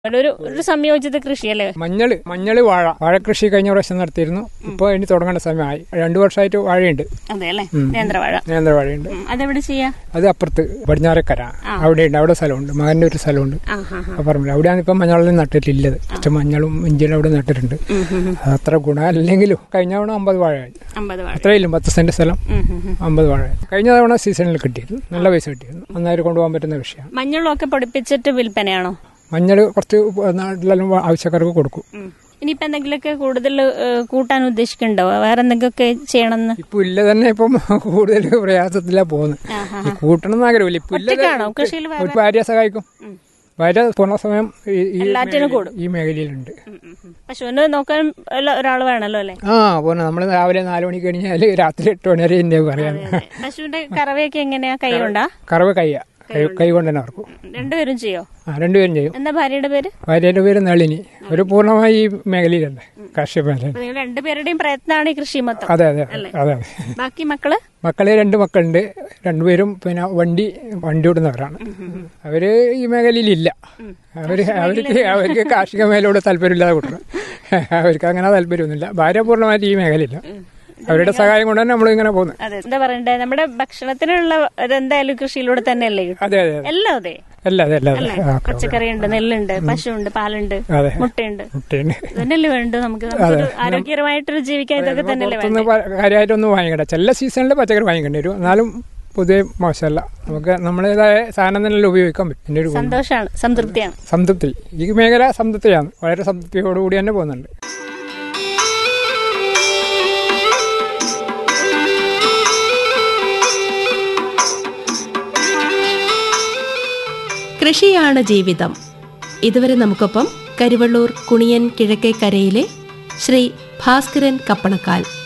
ഒരു ഒരു സംയോജിത കൃഷിയല്ലേ മഞ്ഞള് മഞ്ഞള് വാഴ വാഴ കൃഷി കഴിഞ്ഞ പ്രാവശ്യം നടത്തിയിരുന്നു ഇപ്പോൾ ഇനി തുടങ്ങേണ്ട സമയമായി രണ്ടു വർഷമായിട്ട് വാഴയുണ്ട് അതെ അല്ലേ നേന്ത്രവാഴ നേന്ത്ര വാഴയുണ്ട് ഉം, അതെവിടെ ചെയ്യാ അത് അപ്പുറത്ത് പടിഞ്ഞാറക്കര അവിടെയുണ്ട് അവിടെ സ്ഥലമുണ്ട് മകന്റെ ഒരു സ്ഥലമുണ്ട് ആ ഹാ ഹാ ആ പറമ്പിൽ അവിടെയാണ് ഇപ്പം മഞ്ഞളും നട്ടിട്ടില്ലത് കുറച്ച് മഞ്ഞളും ഇഞ്ചിയും അവിടെ നട്ടിട്ടുണ്ട് അത് അത്ര ഗുണമല്ലെങ്കിലും കഴിഞ്ഞ തവണ അമ്പത് വാഴയായി അമ്പത് വാഴ അത്രയില്ല പത്ത് സെന്റ് സ്ഥലം ഉം, ഉം, ഉം. അമ്പത് വാഴ കഴിഞ്ഞ തവണ സീസണിൽ കിട്ടിയിരുന്നു നല്ല പൈസ കിട്ടിയിരുന്നു നന്നായിട്ട് കൊണ്ടുപോകാൻ പറ്റുന്ന വിഷയമാണ് മഞ്ഞളൊക്കെ പൊടിപ്പിച്ചിട്ട് വിൽപ്പനയാണോ മഞ്ഞൾ കുറച്ച് നാട്ടിലെല്ലാം ആവശ്യക്കാർക്ക് കൊടുക്കും ഉം. ഇനിയിപ്പോ എന്തെങ്കിലുമൊക്കെ കൂടുതൽ ഏഹ്, കൂട്ടാൻ ഉദ്ദേശിക്കുന്നുണ്ടോ വേറെ എന്തെങ്കിലുമൊക്കെ ചെയ്യണമെന്ന് ഇപ്പൊ ഇല്ല തന്നെ ഇപ്പം കൂടുതൽ പ്രയാസത്തിലാ പോകുന്നത് ആഹാ. ഈ കൂട്ടണം എന്ന് ആഗ്രഹമില്ല ഇപ്പൊ ഇല്ല ഒറ്റയ്ക്കാണോ കൃഷിയിൽ വേറെ ഒരു ഭാര്യ സഹായിക്കും ഉം. ഭാര്യ പൂർണ്ണ സമയം ഈ- ഈ എല്ലാറ്റിനും മേഖലയിൽ- കൂടും. ഈ മേഖലയിലുണ്ട് ഉം, ഉം, ഉം. പശുവിന് നോക്കാൻ ഒരാൾ വേണമല്ലോ അല്ലേ ആ പോന്നെ നമ്മള് രാവിലെ നാല് മണിക്ക് കഴിഞ്ഞാൽ രാത്രി എട്ട് മണി വരെ എന്നെ പറയാൻ പശുവിന്റെ കറവയൊക്കെ എങ്ങനെയാ കൈ കൊണ്ടാ കറവ് കയ്യ കൈ കൈ കൊണ്ട് തന്നെ ഇറക്കും രണ്ടുപേരും ചെയ്യോ ആ രണ്ടുപേരും ചെയ്യും എന്താ ഭാര്യയുടെ പേര് ഭാര്യയുടെ പേര് നളിനി ഒരു പൂർണ്ണമായി ഈ മേഖലയിലല്ലേ കാർഷിക മേഖല അപ്പൊ നിങ്ങൾ രണ്ടുപേരുടെയും പ്രയത്നമാണ് ഈ കൃഷി മൊത്തം അതെ അതെ അതെ അതെ ബാക്കി മക്കള് മക്കളെ രണ്ട് മക്കളുണ്ട് രണ്ടുപേരും പിന്നെ വണ്ടി വണ്ടി ഓടുന്നവരാണ് അവര് ഈ മേഖലയിലില്ല അവര് അവർക്ക് അവർക്ക് കാർഷിക മേഖലയോട് താല്പര്യമില്ലാതെ കൂട്ടണം അവർക്ക് അങ്ങനെ താല്പര്യമൊന്നുമില്ല ഭാര്യ പൂർണ്ണമായിട്ട് ഈ മേഖലയില്ല അവരുടെ സഹായം കൊണ്ട് തന്നെ നമ്മളിങ്ങനെ പോകുന്നത് അതെ എന്താ പറയണ്ടേ നമ്മുടെ ഭക്ഷണത്തിനുള്ള എന്തായാലും കൃഷിയിലൂടെ തന്നെയല്ലേ കിട്ടും അതെ അതെ അതെ എല്ലാം അതെ അല്ല അതെ അല്ല അതെ ആ, ഓക്കെ, ഓക്കെ. പച്ചക്കറിയുണ്ട് നെല്ലുണ്ട് പശുണ്ട് പാലുണ്ട് അതെ മുട്ടയുണ്ട് മുട്ടയുണ്ട് ഇതന്നെയല്ലേ വേണ്ടു നമുക്ക് നമുക്കൊരു ആരോഗ്യകരമായിട്ടൊരു ജീവിക്കാൻ ഇതൊക്കെ തന്നെയല്ലേ വേണ്ടത് പുറത്തുനിന്ന് പ- കാര്യമായിട്ടൊന്നും വാങ്ങിക്കണ്ട ചില സീസണിൽ പച്ചക്കറി വാങ്ങിക്കേണ്ടി വരും എന്നാലും പൊതുവെ മോശമല്ല നമുക്ക് നമ്മുടേതായ സാധനം തന്നെ ഉപയോഗിക്കാൻ പറ്റും എൻ്റെ ഒരു ഗുണം. സന്തോഷാണ് സംതൃപ്തിയാണ് സംതൃപ്തി ഈ മേഖല സംതൃപ്തിയാണ് വളരെ സംതൃപ്തിയോടുകൂടി തന്നെ പോകുന്നുണ്ട് കൃഷിയാണ് ജീവിതം ഇതുവരെ നമുക്കൊപ്പം കരുവള്ളൂർ കുണിയൻ കിഴക്കേക്കരയിലെ ശ്രീ ഭാസ്കരൻ കപ്പണക്കാൽ